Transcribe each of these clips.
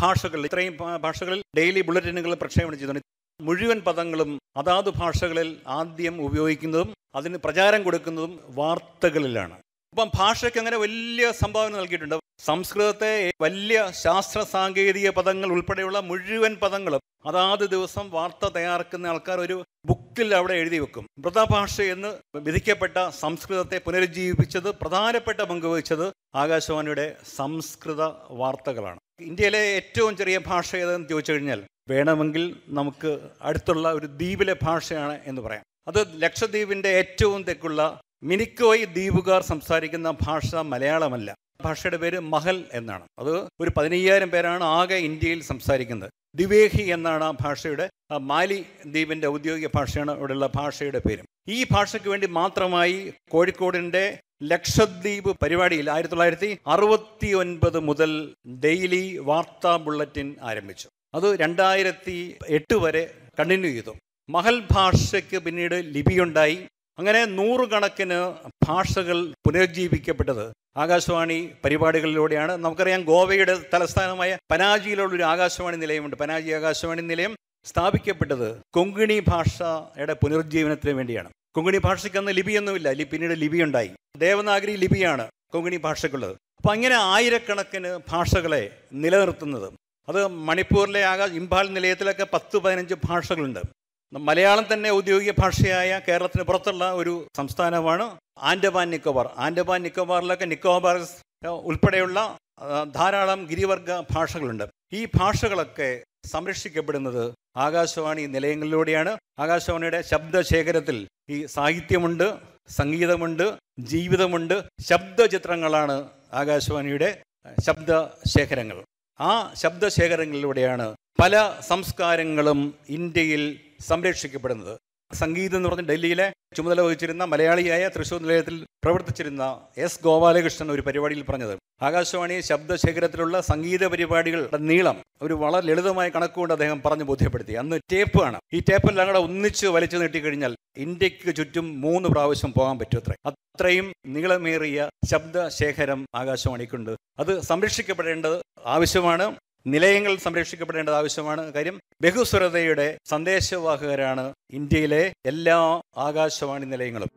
ഭാഷകളിൽ ഇത്രയും ഭാ- ഭാഷകളിൽ ഡെയിലി ബുള്ളറ്റിനുകൾ പ്രക്ഷേപണം ചെയ്യുന്നുണ്ട് മുഴുവൻ പദങ്ങളും അതാത് ഭാഷകളിൽ ആദ്യം ഉപയോഗിക്കുന്നതും അതിന് പ്രചാരം കൊടുക്കുന്നതും വാർത്തകളിലാണ് അപ്പം ഭാഷയ്ക്ക് അങ്ങനെ വലിയ സംഭാവന നൽകിയിട്ടുണ്ട് സംസ്കൃതത്തെ വലിയ ശാസ്ത്ര സാങ്കേതിക പദങ്ങൾ ഉൾപ്പെടെയുള്ള മുഴുവൻ പദങ്ങളും അതാത് ദിവസം വാർത്ത തയ്യാറാക്കുന്ന ആൾക്കാർ ഒരു ബുക്കിൽ അവിടെ എഴുതി വെക്കും മൃതഭാഷ എന്ന് വിധിക്കപ്പെട്ട സംസ്കൃതത്തെ പുനരുജ്ജീവിപ്പിച്ചത് പ്രധാനപ്പെട്ട പങ്ക് വഹിച്ചത് ആകാശവാണിയുടെ സംസ്കൃത വാർത്തകളാണ് ഇന്ത്യയിലെ ഏറ്റവും ചെറിയ ഭാഷ ഏതെന്ന് ചോദിച്ചു കഴിഞ്ഞാൽ വേണമെങ്കിൽ നമുക്ക് അടുത്തുള്ള ഒരു ദ്വീപിലെ ഭാഷയാണ് എന്ന് പറയാം അത് ലക്ഷദ്വീപിൻ്റെ ഏറ്റവും തെക്കുള്ള മിനിക്കോയ് ദ്വീപുകാർ സംസാരിക്കുന്ന ഭാഷ മലയാളമല്ല ഭാഷയുടെ പേര് മഹൽ എന്നാണ് അത് ഒരു പതിനയ്യായിരം പേരാണ് ആകെ ഇന്ത്യയിൽ സംസാരിക്കുന്നത് ദിവേഹി എന്നാണ് ആ ഭാഷയുടെ ആ മാലി ദ്വീപിൻ്റെ ഔദ്യോഗിക ഭാഷയാണ് ഇവിടെയുള്ള ഭാഷയുടെ പേരും ഈ ഭാഷയ്ക്ക് വേണ്ടി മാത്രമായി കോഴിക്കോടിൻ്റെ ലക്ഷദ്വീപ് പരിപാടിയിൽ ആയിരത്തി തൊള്ളായിരത്തി അറുപത്തി ഒൻപത് മുതൽ ഡെയിലി വാർത്താ ബുള്ളറ്റിൻ ആരംഭിച്ചു അത് രണ്ടായിരത്തി എട്ട് വരെ കണ്ടിന്യൂ ചെയ്തു മഹൽ ഭാഷയ്ക്ക് പിന്നീട് ലിപിയുണ്ടായി അങ്ങനെ നൂറുകണക്കിന് ഭാഷകൾ പുനരുജ്ജീവിക്കപ്പെട്ടത് ആകാശവാണി പരിപാടികളിലൂടെയാണ് നമുക്കറിയാം ഗോവയുടെ തലസ്ഥാനമായ പനാജിയിലുള്ള ഒരു ആകാശവാണി നിലയമുണ്ട് പനാജി ആകാശവാണി നിലയം സ്ഥാപിക്കപ്പെട്ടത് കൊങ്കിണി ഭാഷയുടെ പുനരുജ്ജീവനത്തിന് വേണ്ടിയാണ് കൊങ്കിണി ഭാഷയ്ക്ക് അന്ന് ലിപിയൊന്നുമില്ല ലി പിന്നീട് ലിപിയുണ്ടായി ദേവനാഗരി ലിപിയാണ് കൊങ്കിണി ഭാഷയ്ക്കുള്ളത് അപ്പം അങ്ങനെ ആയിരക്കണക്കിന് ഭാഷകളെ നിലനിർത്തുന്നത് അത് മണിപ്പൂരിലെ ആകാശ ഇംഫാൽ നിലയത്തിലൊക്കെ പത്ത് പതിനഞ്ച് ഭാഷകളുണ്ട് മലയാളം തന്നെ ഔദ്യോഗിക ഭാഷയായ കേരളത്തിന് പുറത്തുള്ള ഒരു സംസ്ഥാനമാണ് ആൻഡമാൻ നിക്കോബാർ ആൻഡമാൻ നിക്കോബാറിലൊക്കെ നിക്കോബാർ ഉൾപ്പെടെയുള്ള ആ, ധാരാളം ഗിരിവർഗ ഭാഷകളുണ്ട് ഈ ഭാഷകളൊക്കെ സംരക്ഷിക്കപ്പെടുന്നത് ആകാശവാണി നിലയങ്ങളിലൂടെയാണ് ആകാശവാണിയുടെ ശബ്ദശേഖരത്തിൽ ഈ സാഹിത്യമുണ്ട് സംഗീതമുണ്ട് ജീവിതമുണ്ട് ശബ്ദചിത്രങ്ങളാണ് ആകാശവാണിയുടെ ശബ്ദശേഖരങ്ങൾ ആ ശബ്ദശേഖരങ്ങളിലൂടെയാണ് പല സംസ്കാരങ്ങളും ഇന്ത്യയിൽ സംരക്ഷിക്കപ്പെടുന്നത് സംഗീതം എന്ന് പറഞ്ഞ ഡൽഹിയിലെ ചുമതല വഹിച്ചിരുന്ന മലയാളിയായ തൃശ്ശൂർ നിലയത്തിൽ പ്രവർത്തിച്ചിരുന്ന എസ് ഗോപാലകൃഷ്ണൻ ഒരു പരിപാടിയിൽ പറഞ്ഞത് ആകാശവാണി ശബ്ദശേഖരത്തിലുള്ള സംഗീത പരിപാടികളുടെ നീളം ഒരു വളരെ ലളിതമായ കണക്കുകൊണ്ട് അദ്ദേഹം പറഞ്ഞു ബോധ്യപ്പെടുത്തി അന്ന് ടേപ്പാണ് ഈ ടേപ്പെല്ലാം കൂടെ ഒന്നിച്ച് വലിച്ചു നീട്ടിക്കഴിഞ്ഞാൽ ഇന്ത്യക്ക് ചുറ്റും മൂന്ന് പ്രാവശ്യം പോകാൻ പറ്റും അത്രേ അത്രയും നീളമേറിയ ശബ്ദശേഖരം ആകാശവാണിക്കുണ്ട് അത് സംരക്ഷിക്കപ്പെടേണ്ടത് ആവശ്യമാണ് നിലയങ്ങൾ സംരക്ഷിക്കപ്പെടേണ്ടത് ആവശ്യമാണ് കാര്യം ബഹുസ്വരതയുടെ സന്ദേശവാഹകരാണ് ഇന്ത്യയിലെ എല്ലാ ആകാശവാണി നിലയങ്ങളും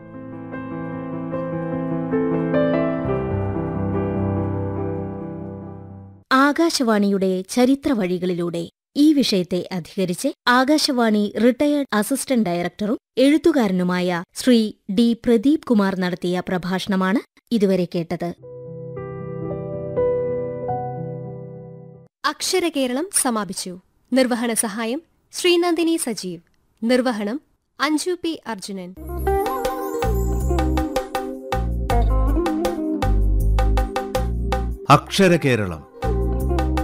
ആകാശവാണിയുടെ ചരിത്ര വഴികളിലൂടെ ഈ വിഷയത്തെ അധികരിച്ച് ആകാശവാണി റിട്ടയർഡ് അസിസ്റ്റന്റ് ഡയറക്ടറും എഴുത്തുകാരനുമായ ശ്രീ ഡി പ്രദീപ് കുമാർ നടത്തിയ പ്രഭാഷണമാണ് ഇതുവരെ കേട്ടത് അക്ഷരകേരളം സമാപിച്ചു നിർവഹണ സഹായം ശ്രീനന്ദിനി സജീവ് നിർവഹണം അഞ്ജു പി അർജുനൻ അക്ഷരകേരളം